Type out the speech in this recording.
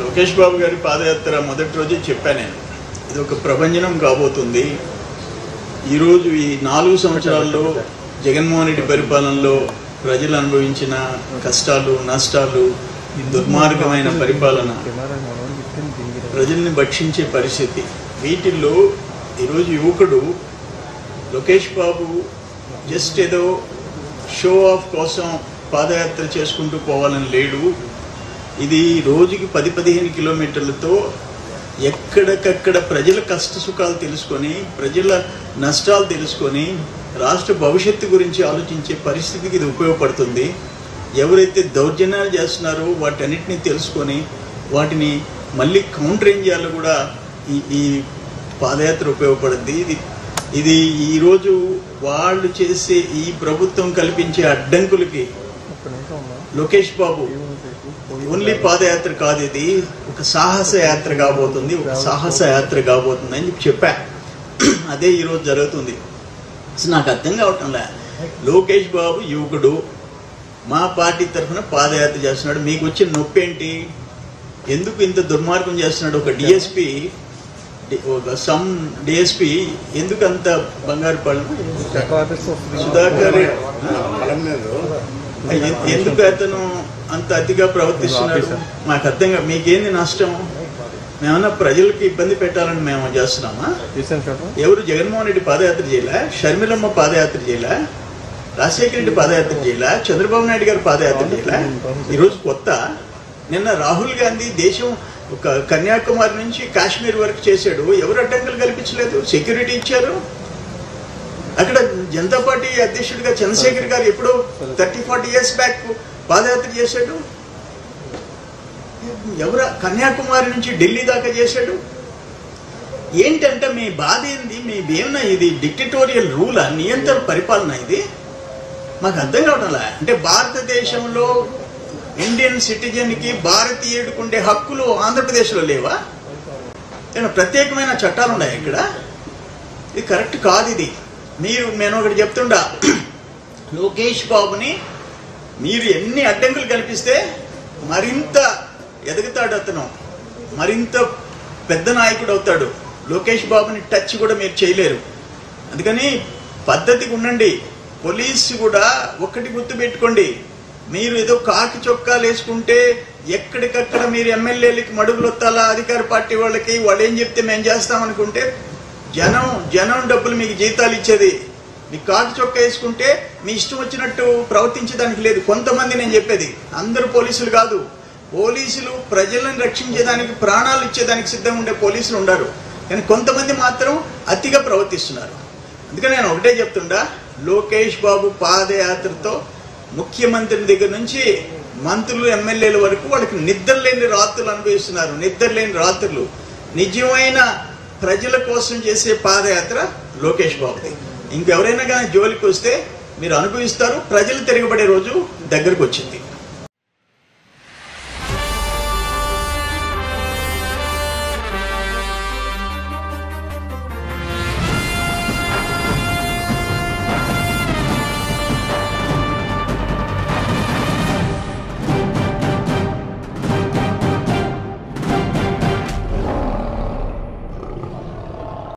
లోకేష్ బాబు గారి పాదయాత్ర మొదటి రోజే చెప్పాను నేను ఇది ఒక ప్రభంజనం కాబోతుంది ఈరోజు ఈ నాలుగు సంవత్సరాల్లో జగన్మోహన్ రెడ్డి పరిపాలనలో ప్రజలు అనుభవించిన కష్టాలు నష్టాలు ఈ దుర్మార్గమైన పరిపాలన ప్రజల్ని భక్షించే పరిస్థితి వీటిల్లో ఈరోజు యువకుడు లోకేష్ బాబు జస్ట్ ఏదో షో ఆఫ్ కోసం పాదయాత్ర చేసుకుంటూ పోవాలని లేడు ఇది రోజుకి పది పదిహేను కిలోమీటర్లతో ఎక్కడికక్కడ ప్రజల కష్ట సుఖాలు తెలుసుకొని ప్రజల నష్టాలు తెలుసుకొని రాష్ట్ర భవిష్యత్తు గురించి ఆలోచించే పరిస్థితికి ఇది ఉపయోగపడుతుంది ఎవరైతే దౌర్జన్యాలు చేస్తున్నారో వాటన్నిటిని తెలుసుకొని వాటిని మళ్ళీ కౌంటర్ ఏం చేయాలో కూడా ఈ ఈ పాదయాత్ర ఉపయోగపడుద్ది ఇది ఇది ఈరోజు వాళ్ళు చేసే ఈ ప్రభుత్వం కల్పించే అడ్డంకులకి లోకేష్ బాబు ఓన్లీ పాదయాత్ర కాదు ఇది ఒక సాహస యాత్ర కాబోతుంది ఒక సాహస యాత్ర కాబోతుంది అని చెప్పి చెప్పా అదే ఈరోజు జరుగుతుంది అసలు నాకు అర్థం కావటంలే లోకేష్ బాబు యువకుడు మా పార్టీ తరఫున పాదయాత్ర చేస్తున్నాడు మీకు వచ్చిన నొప్పి ఏంటి ఎందుకు ఇంత దుర్మార్గం చేస్తున్నాడు ఒక డిఎస్పి ఒక సమ్ డిఎస్పి ఎందుకు అంత బంగారు పళ్ళు సుధాకర్ రెడ్డి ఎ- ఎందుకు అతను అంత అతిగా ప్రవర్తిస్తున్నాడు మాకు అర్థం కాదు మీకేంది నష్టం మేమన్నా ప్రజలకి ఇబ్బంది పెట్టాలని మేము చేస్తున్నామా ఎవరు జగన్మోహన్ రెడ్డి పాదయాత్ర చేయలే షర్మిలమ్మ పాదయాత్ర చేయలే రాజశేఖర రెడ్డి పాదయాత్ర చేయలే చంద్రబాబు నాయుడు గారు పాదయాత్ర చేయలే ఈరోజు కొత్త నిన్న రాహుల్ గాంధీ దేశం ఒక కన్యాకుమారి నుంచి కాశ్మీర్ వరకు చేశాడు ఎవరు అడ్డంకులు కల్పించలేదు సెక్యూరిటీ ఇచ్చారు అక్కడ జనతా పార్టీ అధ్యక్షుడిగా చంద్రశేఖర్ గారు ఎప్పుడో థర్టీ ఫార్టీ ఇయర్స్ బ్యాక్ పాదయాత్ర చేశాడు ఎవరు కన్యాకుమారి నుంచి ఢిల్లీ దాకా చేశాడు ఏంటంటే మీ బాధ ఏంది మీ ఏమన్నా ఇది డిక్టటోరియల్ రూలా నియంత్రణ పరిపాలన ఇది మాకు అర్థం కావడంలా అంటే భారతదేశంలో ఇండియన్ సిటిజన్కి భారతీయుడికి ఉండే హక్కులు ఆంధ్రప్రదేశ్లో లేవా ఏమైనా ప్రత్యేకమైన చట్టాలు ఉన్నాయి ఇక్కడ ఇది కరెక్ట్ కాదు ఇది మీరు నేను ఒకటి చెప్తుండా లోకేష్ బాబుని మీరు ఎన్ని అడ్డంకులు కల్పిస్తే మరింత ఎదుగుతాడు అతను మరింత పెద్ద నాయకుడు అవుతాడు లోకేష్ బాబుని టచ్ కూడా మీరు చేయలేరు అందుకని పద్ధతిగా ఉండండి పోలీసు కూడా ఒక్కటి గుర్తు పెట్టుకోండి మీరు ఏదో కాకి చొక్కాలు వేసుకుంటే ఎక్కడికక్కడ మీరు ఎమ్మెల్యేలకి మడుగులు వత్తాలా అధికార పార్టీ వాళ్ళకి వాళ్ళు ఏం చెప్తే మేము చేస్తాం అనుకుంటే జనం జనం డబ్బులు మీకు జీతాలు ఇచ్చేది మీ కాకి చొక్కా వేసుకుంటే మీ ఇష్టం వచ్చినట్టు ప్రవర్తించడానికి లేదు కొంతమంది నేను చెప్పేది అందరూ పోలీసులు కాదు పోలీసులు ప్రజలను రక్షించేదానికి ప్రాణాలు ఇచ్చేదానికి సిద్ధంగా ఉండే పోలీసులు ఉండరు కానీ కొంతమంది మాత్రం అతిగా ప్రవర్తిస్తున్నారు అందుకని నేను ఒకటే చెప్తుండా లోకేష్ బాబు పాదయాత్రతో ముఖ్యమంత్రి దగ్గర నుంచి మంత్రులు ఎమ్మెల్యేల వరకు వాళ్ళకి నిద్ర లేని రాత్రులు అనుభవిస్తున్నారు నిద్ర లేని రాత్రులు నిజమైన ప్రజల కోసం చేసే పాదయాత్ర లోకేష్ బాబుది ఇంకెవరైనా కానీ జోలికి వస్తే మీరు అనుభవిస్తారు ప్రజలు తిరగబడే రోజు దగ్గరకు వచ్చింది